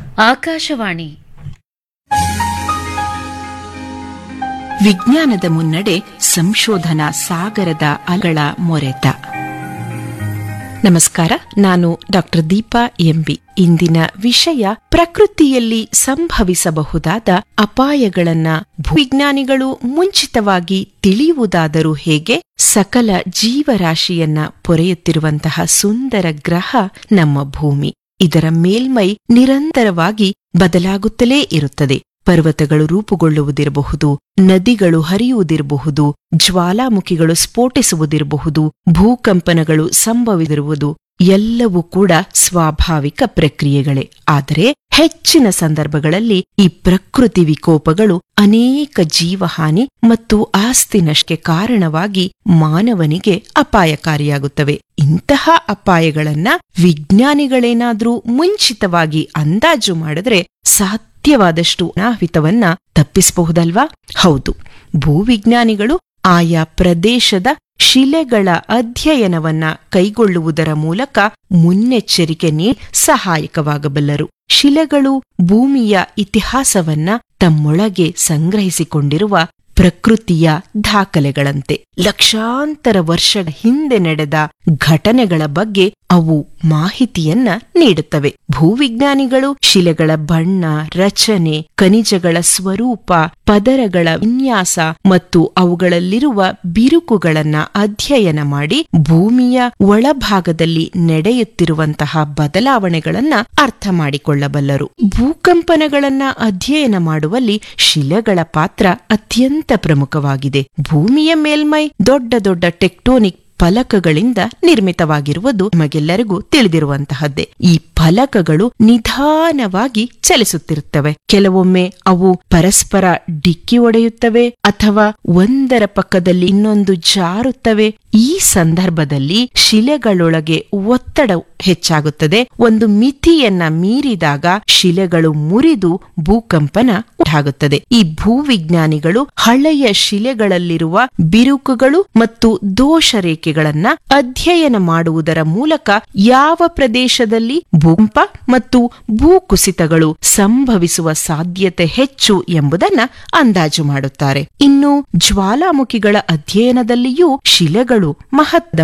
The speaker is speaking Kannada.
ಆಕಾಶವಾಣಿ ವಿಜ್ಞಾನದ ಮುನ್ನಡೆ ಸಂಶೋಧನಾ ಸಾಗರದ ಅಗಳ ಮೊರೆತ ನಮಸ್ಕಾರ ನಾನು ಡಾಕ್ಟರ್ ದೀಪಾ ಎಂಬಿ ಇಂದಿನ ವಿಷಯ ಪ್ರಕೃತಿಯಲ್ಲಿ ಸಂಭವಿಸಬಹುದಾದ ಅಪಾಯಗಳನ್ನ ಭೂವಿಜ್ಞಾನಿಗಳು ಮುಂಚಿತವಾಗಿ ತಿಳಿಯುವುದಾದರೂ ಹೇಗೆ ಸಕಲ ಜೀವರಾಶಿಯನ್ನ ಪೊರೆಯುತ್ತಿರುವಂತಹ ಸುಂದರ ಗ್ರಹ ನಮ್ಮ ಭೂಮಿ ಇದರ ಮೇಲ್ಮೈ ನಿರಂತರವಾಗಿ ಬದಲಾಗುತ್ತಲೇ ಇರುತ್ತದೆ ಪರ್ವತಗಳು ರೂಪುಗೊಳ್ಳುವುದಿರಬಹುದು ನದಿಗಳು ಹರಿಯುವುದಿರಬಹುದು ಜ್ವಾಲಾಮುಖಿಗಳು ಸ್ಫೋಟಿಸುವುದಿರಬಹುದು ಭೂಕಂಪನಗಳು ಸಂಭವಿಸಿರುವುದು ಎಲ್ಲವೂ ಕೂಡ ಸ್ವಾಭಾವಿಕ ಪ್ರಕ್ರಿಯೆಗಳೇ ಆದರೆ ಹೆಚ್ಚಿನ ಸಂದರ್ಭಗಳಲ್ಲಿ ಈ ಪ್ರಕೃತಿ ವಿಕೋಪಗಳು ಅನೇಕ ಜೀವಹಾನಿ ಮತ್ತು ಆಸ್ತಿ ನಷ್ಟಕ್ಕೆ ಕಾರಣವಾಗಿ ಮಾನವನಿಗೆ ಅಪಾಯಕಾರಿಯಾಗುತ್ತವೆ ಇಂತಹ ಅಪಾಯಗಳನ್ನ ವಿಜ್ಞಾನಿಗಳೇನಾದ್ರೂ ಮುಂಚಿತವಾಗಿ ಅಂದಾಜು ಮಾಡಿದ್ರೆ ಸಾಧ್ಯವಾದಷ್ಟು ಅನಾಹುತವನ್ನ ತಪ್ಪಿಸಬಹುದಲ್ವಾ ಹೌದು ಭೂವಿಜ್ಞಾನಿಗಳು ಆಯಾ ಪ್ರದೇಶದ ಶಿಲೆಗಳ ಅಧ್ಯಯನವನ್ನ ಕೈಗೊಳ್ಳುವುದರ ಮೂಲಕ ಮುನ್ನೆಚ್ಚರಿಕೆ ನೀಡಿ ಸಹಾಯಕವಾಗಬಲ್ಲರು ಶಿಲೆಗಳು ಭೂಮಿಯ ಇತಿಹಾಸವನ್ನ ತಮ್ಮೊಳಗೆ ಸಂಗ್ರಹಿಸಿಕೊಂಡಿರುವ ಪ್ರಕೃತಿಯ ದಾಖಲೆಗಳಂತೆ ಲಕ್ಷಾಂತರ ವರ್ಷಗಳ ಹಿಂದೆ ನಡೆದ ಘಟನೆಗಳ ಬಗ್ಗೆ ಅವು ಮಾಹಿತಿಯನ್ನ ನೀಡುತ್ತವೆ ಭೂವಿಜ್ಞಾನಿಗಳು ಶಿಲೆಗಳ ಬಣ್ಣ ರಚನೆ ಖನಿಜಗಳ ಸ್ವರೂಪ ಪದರಗಳ ವಿನ್ಯಾಸ ಮತ್ತು ಅವುಗಳಲ್ಲಿರುವ ಬಿರುಕುಗಳನ್ನ ಅಧ್ಯಯನ ಮಾಡಿ ಭೂಮಿಯ ಒಳಭಾಗದಲ್ಲಿ ನಡೆಯುತ್ತಿರುವಂತಹ ಬದಲಾವಣೆಗಳನ್ನ ಅರ್ಥ ಮಾಡಿಕೊಳ್ಳಬಲ್ಲರು ಭೂಕಂಪನಗಳನ್ನ ಅಧ್ಯಯನ ಮಾಡುವಲ್ಲಿ ಶಿಲೆಗಳ ಪಾತ್ರ ಅತ್ಯಂತ ಪ್ರಮುಖವಾಗಿದೆ ಭೂಮಿಯ ಮೇಲ್ಮೈ ದೊಡ್ಡ ದೊಡ್ಡ ಟೆಕ್ಟೋನಿಕ್ ಫಲಕಗಳಿಂದ ನಿರ್ಮಿತವಾಗಿರುವುದು ನಮಗೆಲ್ಲರಿಗೂ ತಿಳಿದಿರುವಂತಹದ್ದೇ ಈ ಫಲಕಗಳು ನಿಧಾನವಾಗಿ ಚಲಿಸುತ್ತಿರುತ್ತವೆ ಕೆಲವೊಮ್ಮೆ ಅವು ಪರಸ್ಪರ ಡಿಕ್ಕಿ ಒಡೆಯುತ್ತವೆ ಅಥವಾ ಒಂದರ ಪಕ್ಕದಲ್ಲಿ ಇನ್ನೊಂದು ಜಾರುತ್ತವೆ ಈ ಸಂದರ್ಭದಲ್ಲಿ ಶಿಲೆಗಳೊಳಗೆ ಒತ್ತಡ ಹೆಚ್ಚಾಗುತ್ತದೆ ಒಂದು ಮಿತಿಯನ್ನ ಮೀರಿದಾಗ ಶಿಲೆಗಳು ಮುರಿದು ಭೂಕಂಪನ ಉಂಟಾಗುತ್ತದೆ ಈ ಭೂವಿಜ್ಞಾನಿಗಳು ಹಳೆಯ ಶಿಲೆಗಳಲ್ಲಿರುವ ಬಿರುಕುಗಳು ಮತ್ತು ದೋಷ ರೇಖೆಗಳನ್ನ ಅಧ್ಯಯನ ಮಾಡುವುದರ ಮೂಲಕ ಯಾವ ಪ್ರದೇಶದಲ್ಲಿ ಭೂಕಂಪ ಮತ್ತು ಭೂಕುಸಿತಗಳು ಸಂಭವಿಸುವ ಸಾಧ್ಯತೆ ಹೆಚ್ಚು ಎಂಬುದನ್ನ ಅಂದಾಜು ಮಾಡುತ್ತಾರೆ ಇನ್ನು ಜ್ವಾಲಾಮುಖಿಗಳ ಅಧ್ಯಯನದಲ್ಲಿಯೂ ಶಿಲೆಗಳು ಮಹತ್ವದ